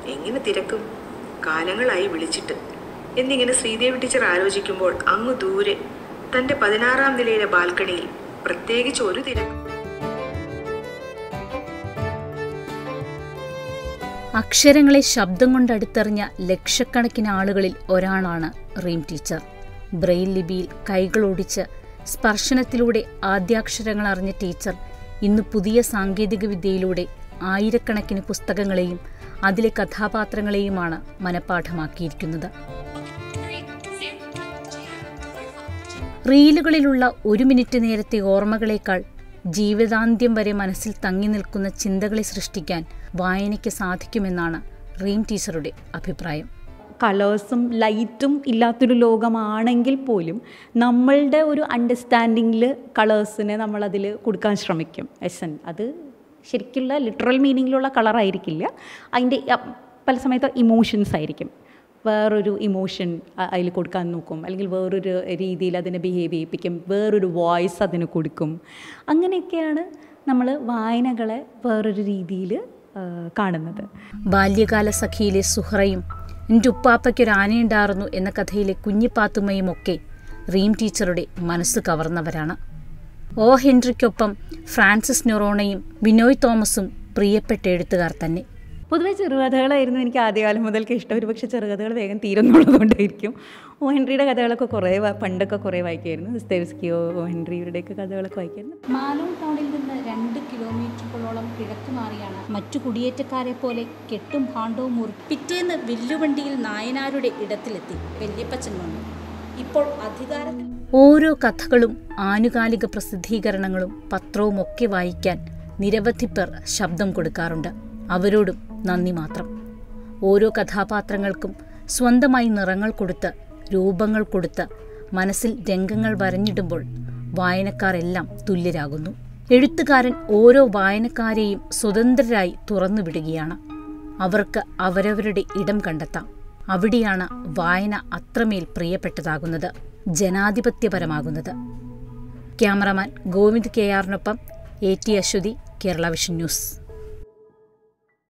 എങ്ങനെ തിരക്കും കാലങ്ങളായി വിളിച്ചിട്ട് എന്നിങ്ങനെ ശ്രീദേവി ടീച്ചർ ആലോചിക്കുമ്പോൾ അങ്ങു ദൂരെ തന്റെ പതിനാറാം നിലയിലെ ബാൽക്കണിയിൽ പ്രത്യേകിച്ച് ഒരു തിരക്കും അക്ഷരങ്ങളെ ശബ്ദം കൊണ്ട് അടുത്തെറിഞ്ഞ ലക്ഷക്കണക്കിന് ആളുകളിൽ ഒരാളാണ് റീം ടീച്ചർ ബ്രെയിൽ ലിപിയിൽ കൈകളോടിച്ച് സ്പർശനത്തിലൂടെ ആദ്യാക്ഷരങ്ങൾ അറിഞ്ഞ ടീച്ചർ ഇന്ന് പുതിയ സാങ്കേതിക വിദ്യയിലൂടെ ആയിരക്കണക്കിന് പുസ്തകങ്ങളെയും അതിലെ കഥാപാത്രങ്ങളെയുമാണ് മനഃപ്പാഠമാക്കിയിരിക്കുന്നത് റീലുകളിലുള്ള ഒരു മിനിറ്റ് നേരത്തെ ഓർമ്മകളേക്കാൾ ജീവിതാന്ത്യം വരെ മനസ്സിൽ തങ്ങി നിൽക്കുന്ന ചിന്തകളെ സൃഷ്ടിക്കാൻ വായനയ്ക്ക് സാധിക്കുമെന്നാണ് റീം ടീച്ചറുടെ അഭിപ്രായം കളേഴ്സും ലൈറ്റും ഇല്ലാത്തൊരു ലോകമാണെങ്കിൽ പോലും നമ്മളുടെ ഒരു അണ്ടർസ്റ്റാൻഡിങ്ങിൽ കളേഴ്സിനെ നമ്മളതിൽ കൊടുക്കാൻ ശ്രമിക്കും എസൻ അത് ശരിക്കുള്ള ലിറ്ററൽ മീനിങ്ങിലുള്ള കളറായിരിക്കില്ല അതിൻ്റെ അ- പല സമയത്ത് ഇമോഷൻസ് ആയിരിക്കും വേറൊരു ഇമോഷൻ അതിൽ കൊടുക്കാൻ നോക്കും അല്ലെങ്കിൽ വേറൊരു രീതിയിൽ അതിനെ ബിഹേവ് ചെയ്യിപ്പിക്കും വേറൊരു വോയിസ് അതിന് കൊടുക്കും അങ്ങനെയൊക്കെയാണ് നമ്മൾ വായനകളെ വേറൊരു രീതിയിൽ കാണുന്നത് ബാല്യകാല സഖിയിലെ സുഹറയും എൻ്റെ ഉപ്പാപ്പയ്ക്കൊരു ആനയുണ്ടായിരുന്നു എന്ന കഥയിലെ കുഞ്ഞിപ്പാത്തുമ്മയും ഒക്കെ റീം ടീച്ചറുടെ മനസ്സ് കവർന്നവരാണ് ഓ ഹെൻറിക്കൊപ്പം ഫ്രാൻസിസ് നൊറോണയും ബിനോയ് തോമസും പ്രിയപ്പെട്ട എഴുത്തുകാർ തന്നെ പൊതുവെ ചെറുകഥകളായിരുന്നു എനിക്ക് ആദ്യകാലം മുതൽക്ക് ഇഷ്ടം ഒരു പക്ഷേ ചെറുകഥകൾ വേഗം തീരുന്നുള്ളതുകൊണ്ടായിരിക്കും ഓ ഹെൻറിയുടെ കഥകളൊക്കെ കുറേ വാ- പണ്ടൊക്കെ കുറേ വായിക്കുമായിരുന്നു ദസ്തേവ്സ്കിയോ ഓ ഹെൻറിയുടെയൊക്കെ കഥകളൊക്കെ വായിക്കുമായിരുന്നു മാലോൺ ടൗണിൽ നിന്ന് രണ്ട് കിലോമീറ്ററുകളോളം കിഴക്ക് മാറിയാണ് മറ്റു കുടിയേറ്റക്കാരെ പോലെ കെട്ടും ഭാണ്ഡവും മുറി പിറ്റേന്ന് വില്ലുവണ്ടിയിൽ നായനാരുടെ ഇടത്തിലെത്തി വല്യപ്പച്ചൻ വന്നു ഇപ്പോൾ അധികാരത്തിൽ ഓരോ കഥകളും ആനുകാലിക പ്രസിദ്ധീകരണങ്ങളും പത്രവും ഒക്കെ വായിക്കാൻ നിരവധി പേർ ശബ്ദം കൊടുക്കാറുണ്ട് അവരോടും നന്ദി മാത്രം ഓരോ കഥാപാത്രങ്ങൾക്കും സ്വന്തമായി നിറങ്ങൾ കൊടുത്ത് രൂപങ്ങൾ കൊടുത്ത് മനസ്സിൽ രംഗങ്ങൾ വരഞ്ഞിടുമ്പോൾ വായനക്കാരെല്ലാം തുല്യരാകുന്നു എഴുത്തുകാരൻ ഓരോ വായനക്കാരെയും സ്വതന്ത്രരായി തുറന്നുവിടുകയാണ് അവർക്ക് അവരവരുടെ ഇടം കണ്ടെത്താം അവിടെയാണ് വായന അത്രമേൽ പ്രിയപ്പെട്ടതാകുന്നത് ജനാധിപത്യപരമാകുന്നത് ക്യാമറമാൻ ഗോവിന്ദ് കെ ആറിനൊപ്പം A T Aswathy Kerala vision news